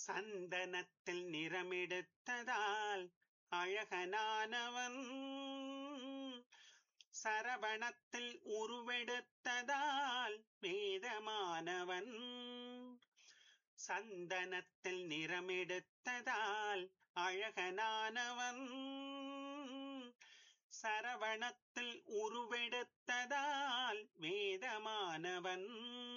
சந்தனத்தில் நிறமெடுத்ததால் அழகனானவன் சரவணத்தில் உருவெடுத்ததால் வேதமானவன் சந்தனத்தில் நிறமெடுத்ததால் அழகனானவன் சரவணத்தில் உருவெடுத்ததால் வேதமானவன்